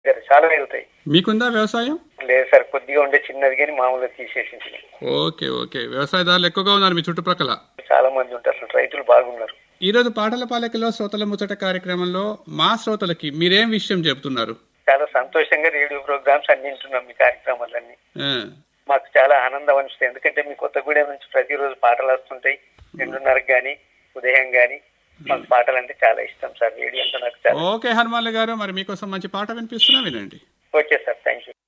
గారు చాలా వెళ్తాయి మీకుందా వ్యవసాయం లేదు సార్ కొద్దిగా ఉండే చిన్నది కానీ మామూలుగా తీసేసింది ఓకే ఓకే వ్యవసాయదారులు ఎక్కువగా ఉన్నారు మీ చుట్టుప్రక్కల చాలా మంది ఉంటారు అసలు రైతులు బాగున్నారు ఈరోజు పాటల పాలకలో శ్రోతల ముచ్చట కార్యక్రమంలో మా శ్రోతలకి మీరేం విషయం చెప్తున్నారు చాలా సంతోషంగా రేడియో ప్రోగ్రామ్స్ అన్ని వింటున్నాం మీ కార్యక్రమాలన్నీ ఆ, మాకు చాలా ఆనందం అనిపిస్తుంది ఎందుకంటే మీ కొత్తగూడెం నుంచి ప్రతిరోజు పాటలు వస్తుంటాయి రెండున్నరకు కానీ ఉదయం కానీ మాకు పాటలు అంటే చాలా ఇష్టం సార్ రేడియో అంటే నాకు చాలా ఓకే హనుమాన్లు గారు మరి మీకోసం మంచి పాట వినిపిస్తున్నా వినండి ఓకే సార్ థ్యాంక్ యూ